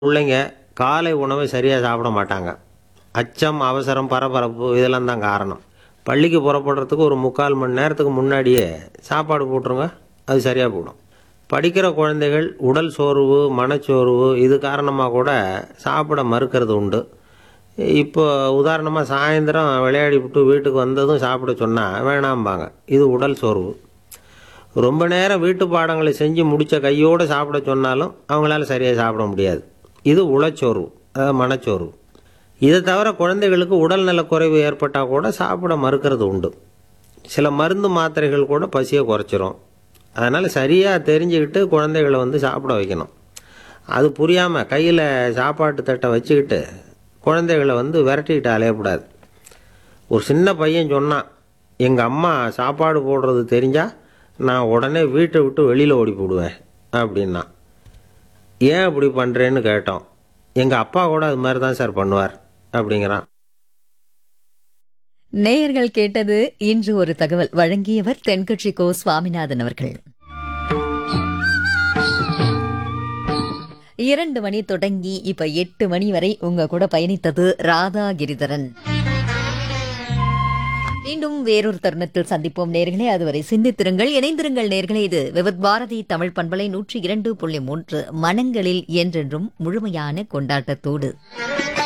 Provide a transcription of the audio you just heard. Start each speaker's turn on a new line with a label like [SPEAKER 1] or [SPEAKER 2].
[SPEAKER 1] பிள்ளைங்க காலை உணவை சரியாக சாப்பிட மாட்டாங்க அச்சம் அவசரம் பரபரப்பு இதெல்லாம் தான் காரணம் பள்ளிக்கு புறப்படுறதுக்கு ஒரு முக்கால் மணி நேரத்துக்கு முன்னாடியே சாப்பாடு போட்டுருங்க அது சரியாக போடும் படிக்கிற குழந்தைகள் உடல் சோர்வு மனச்சோர்வு இது காரணமாக கூட சாப்பிட மறுக்கிறது உண்டு இப்போ உதாரணமாக சாயந்தரம் விளையாடி விட்டு வீட்டுக்கு வந்ததும் சாப்பிட சொன்னால் வேணாம்பாங்க இது உடல் சோர்வு ரொம்ப நேரம் வீட்டு பாடங்களை செஞ்சு முடித்த கையோடு சாப்பிட சொன்னாலும் அவங்களால சரியாக சாப்பிட முடியாது இது உளச்சோர்வு அதாவது மனச்சோர்வு இதை தவிர குழந்தைகளுக்கு உடல்நல குறைவு ஏற்பட்டால் கூட சாப்பிட மறுக்கிறது உண்டு சில மருந்து மாத்திரைகள் கூட பசியை குறைச்சிரும் அதனால் சரியாக தெரிஞ்சுக்கிட்டு குழந்தைகளை வந்து சாப்பிட வைக்கணும் அது புரியாமல் கையில் சாப்பாட்டு தட்டை வச்சுக்கிட்டு குழந்தைகளை வந்து விரட்டிக்கிட்டு அலையக்கூடாது ஒரு சின்ன பையன் சொன்னான் எங்கள் அம்மா சாப்பாடு போடுறது தெரிஞ்சால் நான் உடனே வீட்டை விட்டு வெளியில் ஓடி போடுவேன் அப்படின்னா ஏன் அப்படி பண்ணுறேன்னு கேட்டோம் எங்கள் அப்பா கூட அது மாதிரி தான் சார் பண்ணுவார் அப்படிங்கிறான்
[SPEAKER 2] நேயர்கள் கேட்டது இன்று ஒரு தகவல் வழங்கியவர் தென்கட்சி கோ சுவாமிநாதன் அவர்கள் இரண்டு மணி தொடங்கி இப்ப எட்டு மணி வரை உங்க கூட பயணித்தது ராதா கிரிதரன் மீண்டும் வேறொரு தருணத்தில் சந்திப்போம் நேர்களே அதுவரை சிந்தித்திருங்கள் இணைந்திருங்கள் நேர்களே இது விவத் பாரதி தமிழ் பண்பலை நூற்றி இரண்டு புள்ளி மூன்று மனங்களில் என்றென்றும் முழுமையான கொண்டாட்டத்தோடு